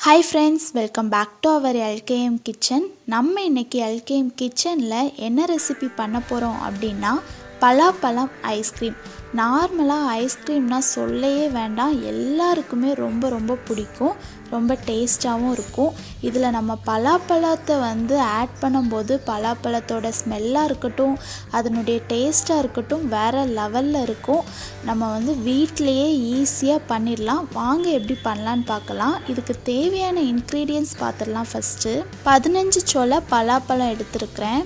hi friends welcome back to our LKM kitchen நம்ம இன்னைக்கு LKM கிச்சனில் என்ன ரெசிபி பண்ண போகிறோம் அப்படின்னா பலாப்பழம் ஐஸ்கிரீம் நார்மலாக ஐஸ்கிரீம்னா சொல்லவே வேண்டாம் எல்லாருக்குமே ரொம்ப ரொம்ப பிடிக்கும் ரொம்ப டேஸ்ட்டாகவும் இருக்கும் இதில் நம்ம பலாப்பழத்தை வந்து ஆட் பண்ணும்போது பலாப்பழத்தோட ஸ்மெல்லாக இருக்கட்டும் அதனுடைய டேஸ்ட்டாக இருக்கட்டும் வேறு லெவலில் இருக்கும் நம்ம வந்து வீட்டிலையே ஈஸியாக பண்ணிடலாம் வாங்க எப்படி பண்ணலான்னு பார்க்கலாம் இதுக்கு தேவையான இன்க்ரீடியன்ஸ் பார்த்துடலாம் ஃபஸ்ட்டு பதினஞ்சு சொலை பலாப்பழம் எடுத்திருக்கிறேன்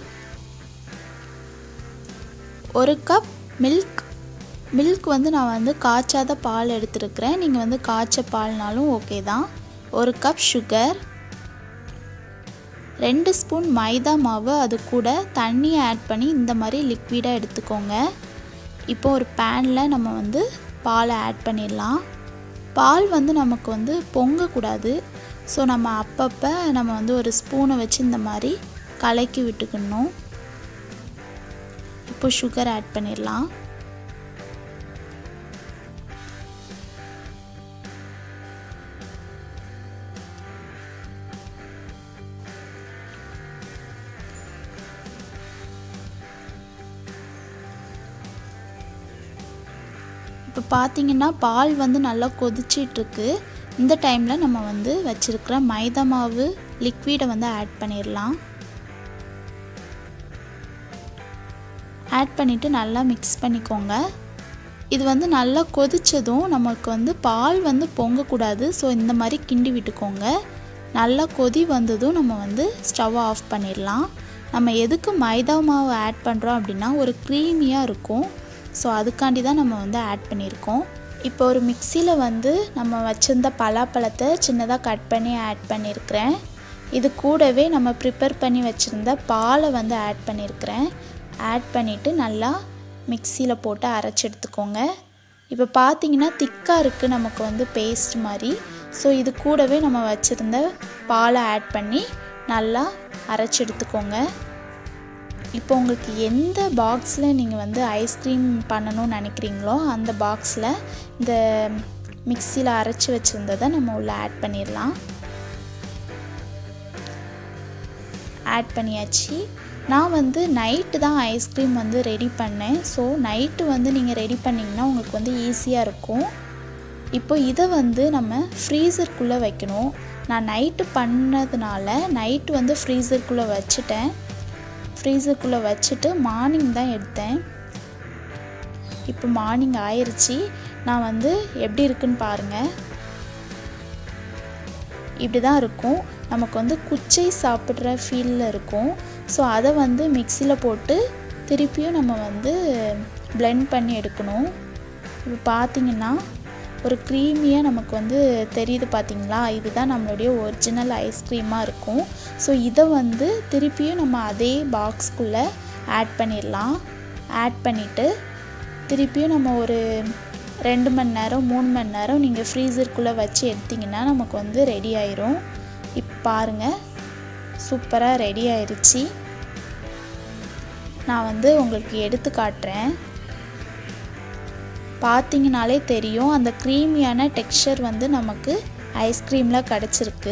ஒரு கப் மில்க் மில்க் வந்து நான் வந்து காய்ச்சாத பால் எடுத்துருக்கிறேன் நீங்கள் வந்து காய்ச்ச பால்னாலும் ஓகே தான் ஒரு கப் சுகர் ரெண்டு ஸ்பூன் மைதா மாவு அது கூட தண்ணியை ஆட் பண்ணி இந்த மாதிரி லிக்விடாக எடுத்துக்கோங்க இப்போ ஒரு பேனில் நம்ம வந்து பாலை ஆட் பண்ணிடலாம் பால் வந்து நமக்கு வந்து பொங்கக்கூடாது ஸோ நம்ம அப்பப்போ நம்ம வந்து ஒரு ஸ்பூனை வச்சு இந்த மாதிரி கலக்கி விட்டுக்கணும் இப்போ சுகர் ஆட் பண்ணிடலாம் இப்போ பார்த்தீங்கன்னா பால் வந்து நல்லா கொதிச்சிட்ருக்கு இந்த டைமில் நம்ம வந்து வச்சுருக்கிற மைதா மாவு லிக்விடை வந்து ஆட் பண்ணிடலாம் ஆட் பண்ணிவிட்டு நல்லா மிக்ஸ் பண்ணிக்கோங்க இது வந்து நல்லா கொதித்ததும் நமக்கு வந்து பால் வந்து பொங்கக்கூடாது ஸோ இந்த மாதிரி கிண்டி விட்டுக்கோங்க நல்லா கொதி வந்ததும் நம்ம வந்து ஸ்டவ் ஆஃப் பண்ணிடலாம் நம்ம எதுக்கு மைதா மாவு ஆட் பண்ணுறோம் அப்படின்னா ஒரு க்ரீமியாக இருக்கும் ஸோ அதுக்காண்டி தான் நம்ம வந்து ஆட் பண்ணியிருக்கோம் இப்போ ஒரு மிக்சியில் வந்து நம்ம வச்சுருந்த பலாப்பழத்தை சின்னதாக கட் பண்ணி ஆட் பண்ணியிருக்கிறேன் இது கூடவே நம்ம ப்ரிப்பேர் பண்ணி வச்சுருந்த பாலை வந்து ஆட் பண்ணியிருக்கிறேன் ஆட் பண்ணிவிட்டு நல்லா மிக்சியில் போட்டு அரைச்சி எடுத்துக்கோங்க இப்போ பார்த்தீங்கன்னா திக்காக இருக்குது நமக்கு வந்து பேஸ்ட் மாதிரி ஸோ இது கூடவே நம்ம வச்சுருந்த பாலை ஆட் பண்ணி நல்லா அரைச்சி எடுத்துக்கோங்க இப்போ உங்களுக்கு எந்த பாக்ஸில் நீங்கள் வந்து ஐஸ்கிரீம் பண்ணணும்னு நினைக்கிறீங்களோ அந்த பாக்ஸில் இந்த மிக்சியில் அரைச்சி வச்சுருந்ததை நம்ம உள்ளே ஆட் பண்ணிடலாம் ஆட் பண்ணியாச்சு நான் வந்து நைட்டு தான் ஐஸ்கிரீம் வந்து ரெடி பண்ணேன் ஸோ நைட்டு வந்து நீங்கள் ரெடி பண்ணிங்கன்னா உங்களுக்கு வந்து ஈஸியாக இருக்கும் இப்போ இதை வந்து நம்ம ஃப்ரீசருக்குள்ளே வைக்கணும் நான் நைட்டு பண்ணதுனால நைட்டு வந்து ஃப்ரீசருக்குள்ளே வச்சுட்டேன் ஃப்ரீசருக்குள்ளே வச்சுட்டு மார்னிங் தான் எடுத்தேன் இப்போ மார்னிங் ஆயிடுச்சு நான் வந்து எப்படி இருக்குன்னு பாருங்கள் இப்படி தான் இருக்கும் நமக்கு வந்து குச்சை சாப்பிட்ற ஃபீலில் இருக்கும் ஸோ அதை வந்து மிக்சியில் போட்டு திருப்பியும் நம்ம வந்து பிளெண்ட் பண்ணி எடுக்கணும் இப்போ பார்த்திங்கன்னா ஒரு க்ரீமியாக நமக்கு வந்து தெரியுது பார்த்திங்களா இதுதான் நம்மளுடைய ஒரிஜினல் ஐஸ்கிரீமாக இருக்கும் ஸோ இதை வந்து திருப்பியும் நம்ம அதே பாக்ஸ்க்குள்ளே ஆட் பண்ணிடலாம் ஆட் பண்ணிவிட்டு திருப்பியும் நம்ம ஒரு ரெண்டு மணி நேரம் மூணு மணி நேரம் நீங்கள் ஃப்ரீசருக்குள்ளே வச்சு எடுத்திங்கன்னா நமக்கு வந்து ரெடி ஆயிரும் இப்போ பாருங்கள் சூப்பராக ரெடி ஆயிடுச்சு நான் வந்து உங்களுக்கு எடுத்து காட்டுறேன் பார்த்தீங்கனாலே தெரியும் அந்த க்ரீமியான டெக்ஸ்சர் வந்து நமக்கு ஐஸ்கிரீமில் கிடச்சிருக்கு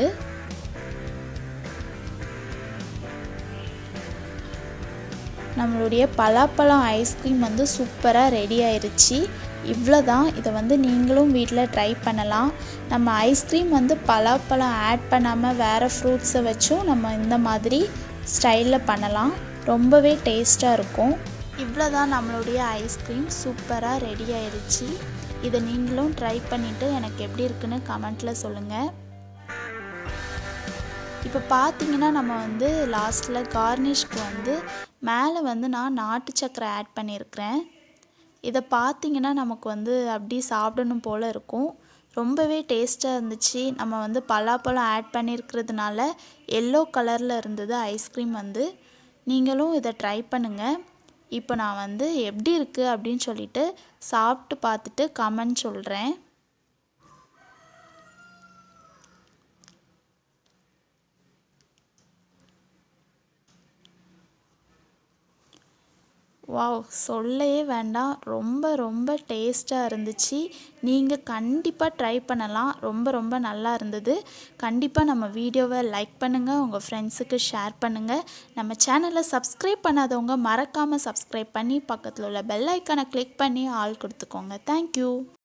நம்மளுடைய பலாப்பழம் ஐஸ்கிரீம் வந்து சூப்பராக ரெடி ஆயிடுச்சு இவ்வளோ தான் இதை வந்து நீங்களும் வீட்டில் ட்ரை பண்ணலாம் நம்ம ஐஸ்கிரீம் வந்து பலாப்பழம் ஆட் பண்ணாமல் வேறு ஃப்ரூட்ஸை வச்சும் நம்ம இந்த மாதிரி ஸ்டைலில் பண்ணலாம் ரொம்பவே டேஸ்ட்டாக இருக்கும் இவ்வளோ தான் நம்மளுடைய ஐஸ்கிரீம் சூப்பராக ரெடி ஆயிடுச்சு இதை நீங்களும் ட்ரை பண்ணிவிட்டு எனக்கு எப்படி இருக்குன்னு கமெண்ட்டில் சொல்லுங்கள் இப்போ பார்த்தீங்கன்னா நம்ம வந்து லாஸ்ட்டில் கார்னிஷ்க்கு வந்து மேலே வந்து நான் நாட்டு சக்கரை ஆட் பண்ணியிருக்கிறேன் இதை பார்த்தீங்கன்னா நமக்கு வந்து அப்படி சாப்பிடணும் போல் இருக்கும் ரொம்பவே டேஸ்ட்டாக இருந்துச்சு நம்ம வந்து பலாப்பழம் ஆட் பண்ணியிருக்கிறதுனால எல்லோ கலரில் இருந்தது ஐஸ்கிரீம் வந்து நீங்களும் இதை ட்ரை பண்ணுங்கள் இப்போ நான் வந்து எப்படி இருக்குது அப்படின்னு சொல்லிட்டு சாப்பிட்டு பார்த்துட்டு கமெண்ட் சொல்கிறேன் வாவ் சொல்லவே வேண்டாம் ரொம்ப ரொம்ப டேஸ்ட்டாக இருந்துச்சு நீங்கள் கண்டிப்பாக ட்ரை பண்ணலாம் ரொம்ப ரொம்ப நல்லா இருந்தது கண்டிப்பாக நம்ம வீடியோவை லைக் பண்ணுங்கள் உங்கள் ஃப்ரெண்ட்ஸுக்கு ஷேர் பண்ணுங்கள் நம்ம சேனலை சப்ஸ்கிரைப் பண்ணாதவங்க மறக்காமல் சப்ஸ்கிரைப் பண்ணி பக்கத்தில் உள்ள பெல் ஐக்கானை கிளிக் பண்ணி ஆள் கொடுத்துக்கோங்க தேங்க்யூ